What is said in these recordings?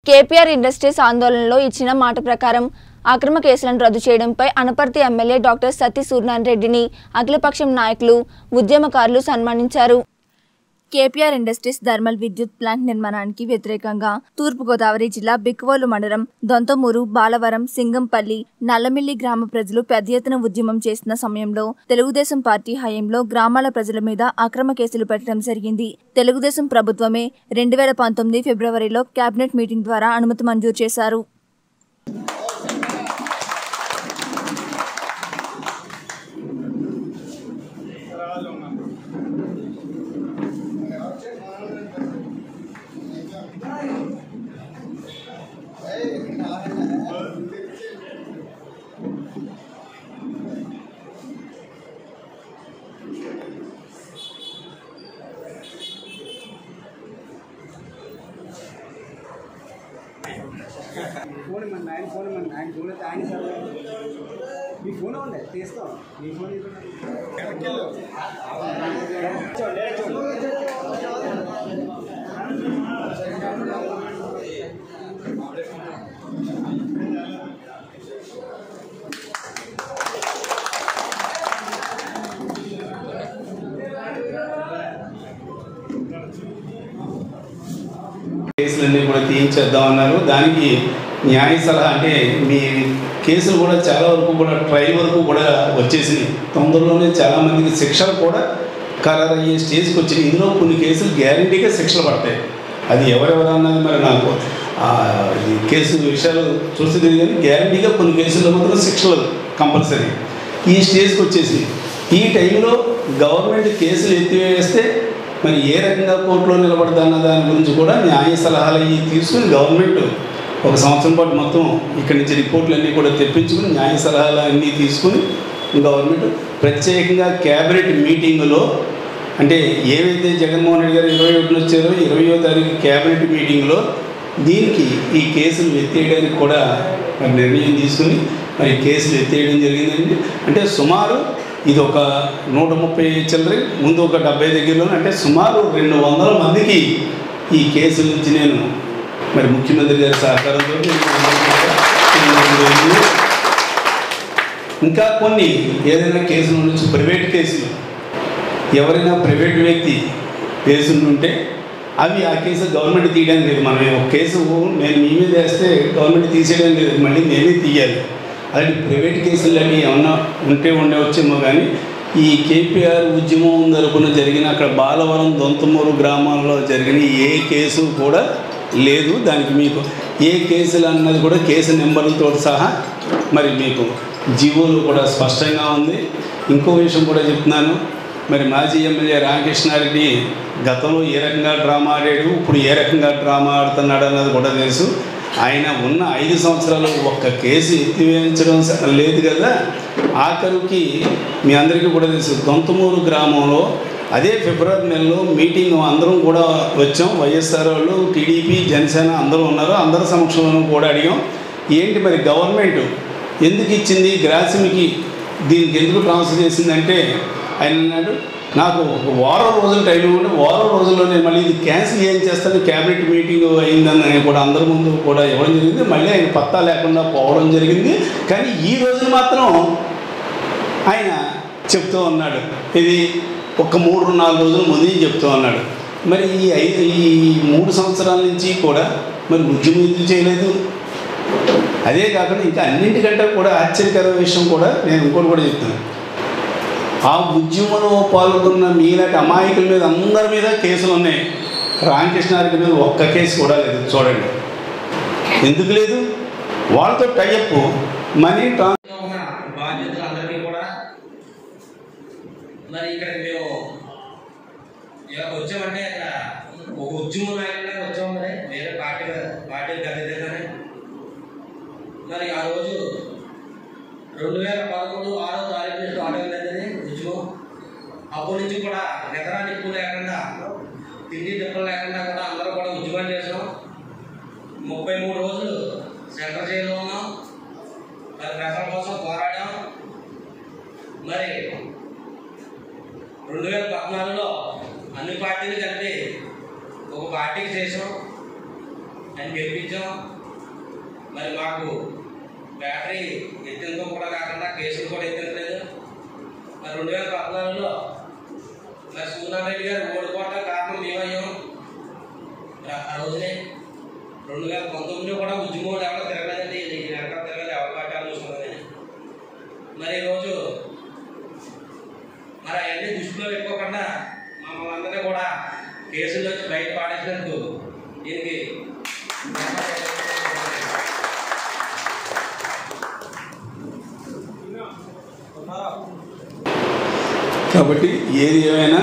KPR industries ఆందోళనలో ఇచ్చిన మాట ప్రకారం అక్రమ కేసులను రద్దు చేయడంపై అనపర్తి ఎమ్మెల్యే డాక్టర్ సతీ సూర్యనారాయణ రెడ్డిని అఖిలపక్షం నాయకులు ఉద్యమకారులు సన్మానించారు కేపీఆర్ ఇండస్ట్రీస్ థర్మల్ విద్యుత్ ప్లాంట్ నిర్మాణానికి వ్యతిరేకంగా తూర్పుగోదావరి జిల్లా బిక్కువోలు మండలం దొంతమూరు బాలవరం సింగంపల్లి నల్లమిల్లి గ్రామ ప్రజలు పెద్ద ఎత్తున ఉద్యమం చేసిన సమయంలో తెలుగుదేశం పార్టీ హయాంలో గ్రామాల ప్రజల మీద అక్రమ కేసులు పెట్టడం జరిగింది తెలుగుదేశం ప్రభుత్వమే రెండు వేల పంతొమ్మిది ఫిబ్రవరిలో కేబినెట్ మీటింగ్ ద్వారా అనుమతి మంజూరు చేశారు ఫోన్ ఇవ్వండి ఆయన ఫోన్ ఇవ్వండి ఆయన ఫోన్ అయితే ఆయన సార్ మీ ఫోన్ ఉంది తీస్తాం మీ ఫోన్ ఇవ్వండి చూడండి చూడండి కేసులన్నీ కూడా తీయించేద్దామన్నారు దానికి న్యాయ సలహా అంటే మీ కేసులు కూడా చాలా వరకు కూడా ట్రయల్ వరకు కూడా వచ్చేసినాయి తొందరలోనే చాలామందికి శిక్షలు కూడా ఖరారయ్యే స్టేజ్కి వచ్చినాయి ఇందులో కొన్ని కేసులు గ్యారంటీగా శిక్షలు పడతాయి అది ఎవరెవరు అన్నది మరి నాకు ఆ, ఈ కేసు విషయాలు చూస్తే తెలియదు కానీ గ్యారంటీగా కొన్ని కేసుల్లో మాత్రం శిక్షలు కంపల్సరీ ఈ స్టేజ్కి వచ్చేసి ఈ టైంలో గవర్నమెంట్ కేసులు ఎత్తివేస్తే మరి ఏ రకంగా కోర్టులో నిలబడదన్న దాని గురించి కూడా న్యాయ సలహాలు అవి తీసుకుని గవర్నమెంట్ ఒక సంవత్సరం పాటు మొత్తం ఇక్కడి నుంచి రిపోర్ట్లు అన్నీ కూడా తెప్పించుకుని న్యాయ సలహాలు అన్నీ తీసుకుని గవర్నమెంట్ ప్రత్యేకంగా క్యాబినెట్ మీటింగులో అంటే ఏవైతే జగన్మోహన్ రెడ్డి గారు ఇరవై ఒకటిన వచ్చారో ఇరవయో తారీఖు క్యాబినెట్ మీటింగ్లో దీనికి ఈ కేసులు ఎత్తేయడానికి కూడా మరి నిర్ణయం తీసుకుని మరి కేసులు ఎత్తేయడం జరిగిందండి అంటే సుమారు ఇది ఒక నూట ముప్పై చిల్లర ముందు ఒక డెబ్బై దగ్గరలో అంటే సుమారు రెండు వందల మందికి ఈ కేసుల నుంచి నేను మరి ముఖ్యమంత్రి గారి సహకారంతో నేను ఇంకా కొన్ని ఏదైనా కేసుల నుంచి ప్రైవేట్ కేసులు ఎవరైనా ప్రైవేట్ వ్యక్తి కేసులుంటే అవి ఆ కేసు గవర్నమెంట్ తీయడానికి లేదు మనం ఒక కేసు నేను మీ మీద వేస్తే గవర్నమెంట్ తీసేయడం లేదు మళ్ళీ నేనే తీయాలి అలాంటి ప్రైవేట్ కేసులు అని ఏమన్నా ఉంటే ఉండవచ్చేమో కానీ ఈ కేపీఆర్ ఉద్యమం తరపున జరిగిన అక్కడ బాలవరం దొంతమూరు గ్రామాల్లో జరిగిన ఏ కేసు కూడా లేదు దానికి మీకు ఏ కేసులు అన్నది కూడా కేసు నెంబర్లతో సహా మరి మీకు జీవోలు కూడా స్పష్టంగా ఉంది ఇంకో విషయం కూడా చెప్తున్నాను మరి మాజీ ఎమ్మెల్యే రామకృష్ణారెడ్డి గతంలో ఏ రకంగా డ్రామా ఆడాడు ఇప్పుడు ఏ రకంగా డ్రామా ఆడుతున్నాడు అన్నది కూడా తెలుసు ఆయన ఉన్న ఐదు సంవత్సరాలు ఒక్క కేసు ఎత్తివేయించడం స- లేదు కదా ఆఖరికి మీ అందరికీ కూడా తెలుసు దొంతమూరు గ్రామంలో అదే ఫిబ్రవరి నెలలో మీటింగ్ అందరం కూడా వచ్చాం వైఎస్ఆర్ వాళ్ళు టీడీపీ జనసేన అందరూ ఉన్నారు అందరి సమక్షంలో కూడా అడిగాం ఏంటి మరి గవర్నమెంట్ ఎందుకు ఇచ్చింది గ్రాసిమ్కి దీనికి ఎందుకు ట్రాన్స్ఫర్ చేసిందంటే ఆయన అన్నాడు నాకు ఒక వారం రోజులు టైం ఇవ్వండి వారం రోజుల్లో నేను మళ్ళీ ఇది క్యాన్సిల్ ఏం చేస్తాను క్యాబినెట్ మీటింగ్ అయిందని కూడా అందరి ముందు కూడా ఇవ్వడం జరిగింది మళ్ళీ ఆయన పత్తా లేకుండా పోవడం జరిగింది కానీ ఈ రోజు మాత్రం ఆయన చెప్తూ ఉన్నాడు ఇది ఒక మూడు నాలుగు రోజుల ముందు చెప్తూ ఉన్నాడు మరి ఈ ఐదు ఈ మూడు సంవత్సరాల నుంచి కూడా మరి ఉద్యమం ఎందుకు చేయలేదు అదే కాకుండా ఇంకా అన్నింటికంటే కూడా ఆశ్చర్యకర విషయం కూడా నేను ఇంకోటి కూడా చెప్తాను ఆ ఉద్యమంలో పాల్గొన్న మీలాంటి అమాయకుల మీద అందరి మీద కేసులు ఉన్నాయి రామకృష్ణారెడ్డి మీద ఒక్క కేసు కూడా లేదు చూడండి ఎందుకు లేదు వాళ్ళతో టైఅప్ మనీ ట్రాన్స్ లో ఉన్న బాధ్యతలందరికీ కూడా మరి ఇక్కడ మేము ఇలా వచ్చామంటే ఇక్కడ ఒక ఉద్యమం నాయకుడిగా వచ్చాము మరి వేరే పార్టీ పార్టీలకు అతీతంగానే మరి ఆ రోజు రెండు వేల పదకొండు ఆరో తారీఖు నుంచి స్టార్ట్ అయింది ఉద్యమం అప్పటి నుంచి కూడా నిద్ర నిప్పు లేకుండా తిండి తిప్పలు లేకుండా కూడా అందరూ కూడా ఉద్యమం చేసాం ముప్పై మూడు రోజులు సెంటర్ జైల్లో ఉన్నాం మరి ప్రజల కోసం పోరాడాం మరి రెండు వేల పద్నాలుగులో అన్ని పార్టీలు కలిపి ఒక పార్టీకి చేసాం అని గెలిపించాం మరి మాకు బ్యాటరీ ఎత్తిందో కూడా కాకుండా కేసులు కూడా ఎత్తించలేదు మరి రెండు వేల పద్నాలుగులో మరి సూర్యనారాయణ గారు ఓడిపోవడం కారణం మేమయ్యాం మరి ఆ రోజునే రెండు వేల పంతొమ్మిదిలో కూడా ఉద్యమం ఎవరో తిరగలేదండి నీకు వెనక తిరగలేదు ఎవరు పట్టాలు చూసుకున్నది మరి ఈరోజు మరి అవన్నీ దృష్టిలో పెట్టుకోకుండా మమ్మల్ని అందరినీ కూడా కేసుల్లో వచ్చి బయట పాడేసినందుకు దీనికి కాబట్టి ఏది ఏమైనా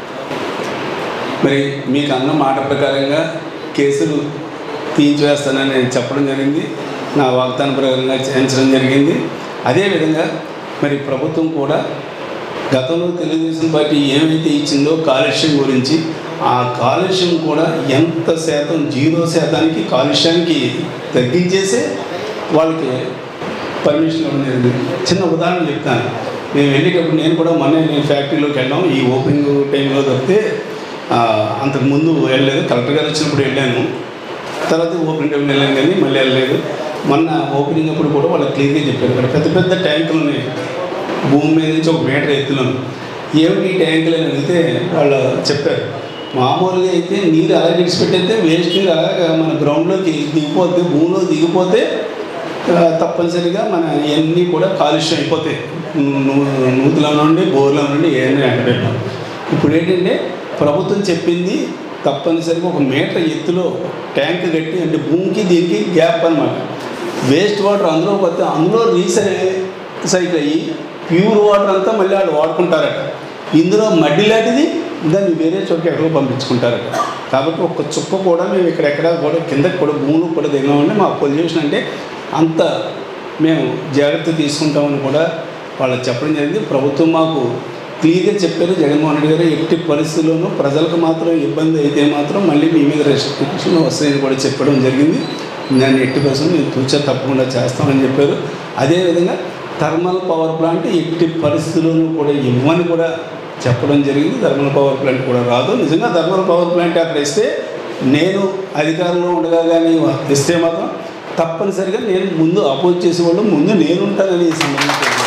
మరి మీకు అన్న మాట ప్రకారంగా కేసులు తీయించివేస్తానని నేను చెప్పడం జరిగింది నా వాగ్దాన ప్రకారంగా చేయించడం జరిగింది అదేవిధంగా మరి ప్రభుత్వం కూడా గతంలో తెలుగుదేశం పార్టీ ఏమైతే ఇచ్చిందో కాలుష్యం గురించి ఆ కాలుష్యం కూడా ఎంత శాతం జీరో శాతానికి కాలుష్యానికి తగ్గించేసే వాళ్ళకి పర్మిషన్ ఇవ్వడం జరిగింది చిన్న ఉదాహరణ చెప్తాను మేము వెళ్ళేటప్పుడు నేను కూడా మొన్న నేను ఫ్యాక్టరీలోకి వెళ్ళాం ఈ ఓపెనింగ్ టైంలో తప్పితే ఆ, అంతకు ముందు వెళ్ళలేదు కలెక్టర్ గారు వచ్చినప్పుడు వెళ్ళాను తర్వాత ఓపెనింగ్ టైం వెళ్ళాను కానీ మళ్ళీ వెళ్ళలేదు మొన్న ఓపెనింగ్ అప్పుడు కూడా వాళ్ళకి క్లియర్గా చెప్పారు ఇక్కడ పెద్ద పెద్ద ట్యాంకులు ఉన్నాయి భూమి మీద నుంచి ఒక మీటర్ ఎత్తులను ఏమిటి ఈ ట్యాంకులు అని అడిగితే వాళ్ళు చెప్పారు మామూలుగా అయితే నీరు అలా విడిచిపెట్టయితే వేస్ట్ నీరు అలాగా మన గ్రౌండ్లోకి దిగిపోతే భూమిలో దిగిపోతే ఆ, తప్పనిసరిగా మన ఇవన్నీ కూడా కాలుష్యం అయిపోతాయి నూ- నూతుల నుండి బోర్ల నుండి ఏమీ ఎండబెట్టాం ఇప్పుడు ఏంటంటే ప్రభుత్వం చెప్పింది తప్పనిసరిగా ఒక మీటర్ ఎత్తులో ట్యాంక్ కట్టి అంటే భూమికి దీనికి గ్యాప్ అన్నమాట వేస్ట్ వాటర్ అందులో పోతే అందులో రీసై సైకిల్ అయ్యి ప్యూర్ వాటర్ అంతా మళ్ళీ వాళ్ళు వాడుకుంటారట ఇందులో మడ్డి లాంటిది దాన్ని వేరే చోటుకి ఎక్కడో పంపించుకుంటారట కాబట్టి ఒక్క చుక్క కూడా మేము ఇక్కడెక్కడ కూడా కిందకి కూడా భూములు కూడా దిగామంటే మా పొల్యూషన్ అంటే అంత మేము జాగ్రత్త తీసుకుంటామని కూడా వాళ్ళకి చెప్పడం జరిగింది ప్రభుత్వం మాకు క్లియర్గా చెప్పారు జగన్మోహన్ రెడ్డి గారు ఎట్టి పరిస్థితుల్లోనూ ప్రజలకు మాత్రం ఇబ్బంది అయితే మాత్రం మళ్ళీ మీ మీద రెస్ట్రిక్షన్ వస్తాయని కూడా చెప్పడం జరిగింది దాన్ని ఎట్టి పరిస్థితులు మేము తూచా తప్పకుండా చేస్తామని చెప్పారు అదేవిధంగా థర్మల్ పవర్ ప్లాంట్ ఎట్టి పరిస్థితుల్లోనూ కూడా ఇవ్వని కూడా చెప్పడం జరిగింది థర్మల్ పవర్ ప్లాంట్ కూడా రాదు నిజంగా థర్మల్ పవర్ ప్లాంట్ అక్కడ ఇస్తే నేను అధికారంలో ఉండగా కానీ ఇస్తే మాత్రం తప్పనిసరిగా నేను ముందు అపోజ్ చేసేవాళ్ళు ముందు నేనుంటానని ఈ సందర్భంగా తెలియజేస్తున్నాను.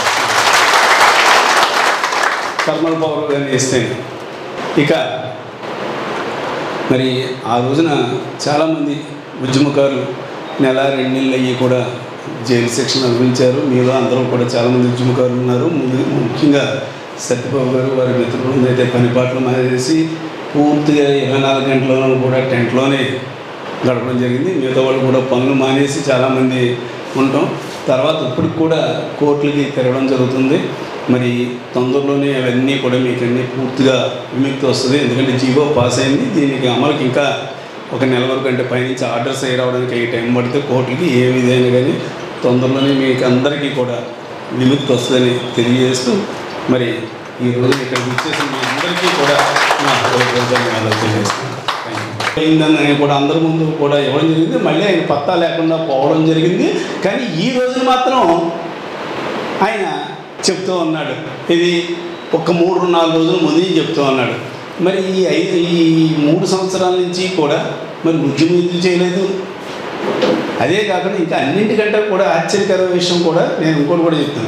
థర్మల్ పవర్ కానీ ఇస్తే ఇక మరి ఆ రోజున చాలామంది ఉద్యమకారులు నెల రెండు నెలలు అయ్యి కూడా జైలు శిక్షణ అనుభవించారు మీలో అందరూ కూడా చాలామంది ఉద్యమకారులు ఉన్నారు ముందు ముఖ్యంగా సత్యబాబు గారు వారి మిత్రులు అయితే పని పాటలు మానేసి పూర్తిగా ఇరవై నాలుగు గంటలను కూడా టెంట్లోనే గడపడం జరిగింది మిగతా వాళ్ళు కూడా పనులు మానేసి చాలామంది ఉంటాం తర్వాత ఇప్పటికి కూడా కోర్టులకి తిరగడం జరుగుతుంది మరి తొందరలోనే అవన్నీ కూడా మీకు అన్నీ పూర్తిగా విముక్తి వస్తుంది ఎందుకంటే జీవో పాస్ అయింది దీనికి అమలుకి ఇంకా ఒక నెల వరకు అంటే పైనుంచి ఆర్డర్స్ అయ్యి రావడానికి ఈ టైం పడితే కోర్టులకి ఏ విధంగా కానీ తొందరలోనే మీకు అందరికీ కూడా విముక్తి వస్తుందని తెలియజేస్తూ మరి ఈ రోజు ఇక్కడ వచ్చేసి మీ అందరికీ కూడా నా హృదయపూర్వక ధన్యవాదాలు తెలియజేస్తున్నాను Thank you. అయిందని కూడా అందరి ముందు కూడా ఇవ్వడం జరిగింది మళ్ళీ ఆయన పత్తా లేకుండా పోవడం జరిగింది కానీ ఈ రోజున మాత్రం ఆయన చెప్తూ ఉన్నాడు ఇది ఒక మూడు నాలుగు రోజుల ముందు నుంచి చెప్తూ ఉన్నాడు మరి ఈ ఐదు ఈ మూడు సంవత్సరాల నుంచి కూడా మరి ఉద్యమం ఎందుకు చేయలేదు అదే కాకుండా ఇంకా అన్నింటికంటే కూడా ఆశ్చర్యకర విషయం కూడా నేను ఇంకోటి కూడా చెప్తాను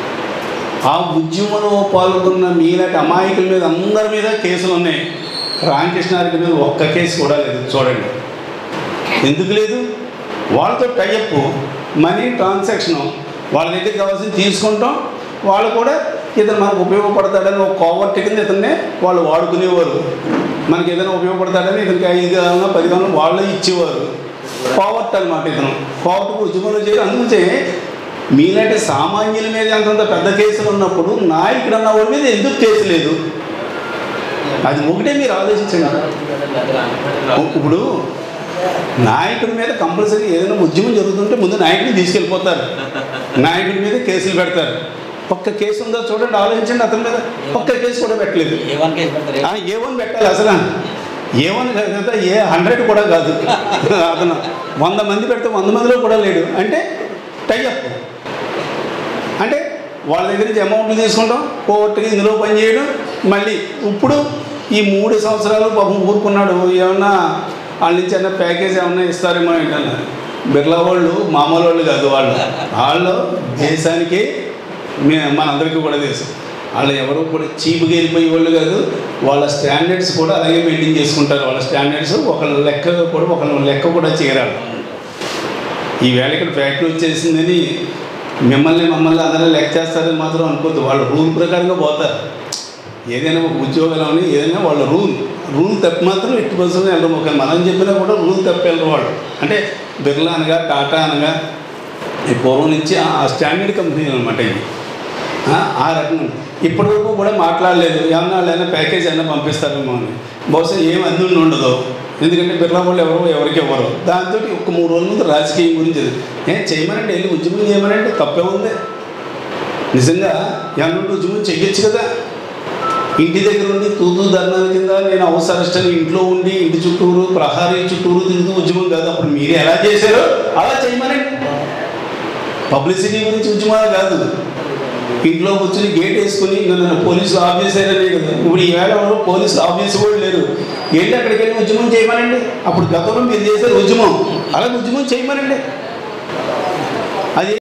ఆ ఉద్యమంలో పాల్గొన్న మీలాంటి అమాయకుల మీద అందరి మీద కేసులు ఉన్నాయి రామకృష్ణారెడ్డి మీద ఒక్క కేసు కూడా లేదు చూడండి ఎందుకు లేదు వాళ్ళతో టైఅప్ మనీ ట్రాన్సాక్షన్ వాళ్ళ దగ్గర కావాల్సింది తీసుకుంటాం వాళ్ళు కూడా ఇతను మనకు ఉపయోగపడతాడని ఒక కోవర్ట్ కింద ఇతన్నే వాళ్ళు వాడుకునేవారు మనకి ఏదైనా ఉపయోగపడతాడని ఇతనికి ఐదు కావాలన్నా పది కావాలన్నా వాళ్ళే ఇచ్చేవారు కోవర్ట్ అనమాట ఇతను కోవర్ట్ ఉద్యమంలో చేయాలి అందుకే మీలాంటి సామాన్యుల మీద అంతంత పెద్ద కేసులు ఉన్నప్పుడు నాయకుడు అన్న వాడి మీద ఎందుకు కేసు లేదు అది ఒకటే మీరు ఆలోచించండి ఇప్పుడు నాయకుడి మీద కంపల్సరీ ఏదైనా ఉద్యమం జరుగుతుంటే ముందు నాయకుడిని తీసుకెళ్ళిపోతారు నాయకుడి మీద కేసులు పెడతారు ఒక్క కేసు ఉందో చూడండి ఆలోచించండి అతని మీద ఒక్క కేసు కూడా పెట్టలేదు ఏ వన్ కేసు పెడతారు ఆ, ఏ వన్ పెట్టాలి అసలు ఏ వన్ కదా ఏ హండ్రెడ్ కూడా కాదు అతను వంద మంది పెడితే వంద మందిలో కూడా లేడు అంటే టైఅప్ అంటే వాళ్ళ దగ్గర నుంచి అమౌంట్లు తీసుకుంటాం కోర్టుకి ఇందులో పని చేయడం మళ్ళీ ఇప్పుడు ఈ మూడు సంవత్సరాలు పాపం ఊరుకున్నాడు ఏమన్నా వాళ్ళ నుంచి ఏమైనా ప్యాకేజ్ ఏమన్నా ఇస్తారేమో ఏంటన్నా బిర్లా వాళ్ళు మామూలు వాళ్ళు కాదు వాళ్ళు వాళ్ళు దేశానికి మే మనందరికీ కూడా తెలుసు వాళ్ళు ఎవరు కూడా చీప్గా వెళ్ళిపోయే వాళ్ళు కాదు వాళ్ళ స్టాండర్డ్స్ కూడా అలాగే మెయింటైన్ చేసుకుంటారు వాళ్ళ స్టాండర్డ్స్ ఒక లెక్క కూడా ఒక లెక్క కూడా చేయరాడు ఈవేళ ఇక్కడ ఫ్యాక్టరీ వచ్చేసిందని మిమ్మల్ని మమ్మల్ని అందరూ లెక్క చేస్తారని మాత్రం అనుకోద్దు వాళ్ళ రూల్ ప్రకారంగా పోతారు ఏదైనా ఒక ఉద్యోగాలని ఏదైనా వాళ్ళ రూల్ రూల్ తప్పి మాత్రం ఎట్టి బస్సులో వెళ్ళరు ఒక మనం చెప్పినా కూడా రూల్ తప్పి వెళ్ళరు వాళ్ళు అంటే బిర్లా అనగా టాటా అనగా ఈ పూర్వం నుంచి ఆ- ఆ స్టాండర్డ్ కంపెనీ అనమాట ఇది ఆ, ఆ రకంగా ఇప్పటివరకు కూడా మాట్లాడలేదు ఏమన్నా వాళ్ళైనా ప్యాకేజ్ అయినా పంపిస్తారేమో అని బహుశా ఏం అంది ఉండదు ఎందుకంటే బిర్లా వాళ్ళు ఎవరు ఎవరికి ఇవ్వరు దాంతో ఒక మూడు రోజుల ముందు రాజకీయం గురించి అది. ఏం చేయమనంటే వెళ్ళి ఉద్యమం చేయమనంటే తప్పే ఉంది నిజంగా ఏమన్నా ఉద్యమం చెయ్యొచ్చు కదా ఇంటి దగ్గర ఉండి తూతూ ధర్నాల కింద నేను అవసరష్టని ఇంట్లో ఉండి ఇంటి చుట్టూరు ప్రహారీ చుట్టూరు తిరుగుతూ ఉద్యమం కాదు అప్పుడు మీరు ఎలా చేశారో అలా చేయమనండి పబ్లిసిటీ గురించి ఉద్యమాలు కాదు ఇంట్లో కూర్చొని గేట్ వేసుకుని ఇంకా నన్ను పోలీసులు ఆఫ్ చేశారనే కదా ఇప్పుడు ఈవేళ ఎవరు పోలీసులు ఆఫ్ చేసి కూడా లేరు ఏంటి అక్కడికి వెళ్ళి ఉద్యమం చేయమనండి అప్పుడు గతంలో మీరు చేశారు ఉద్యమం అలాగే ఉద్యమం చేయమనండి అది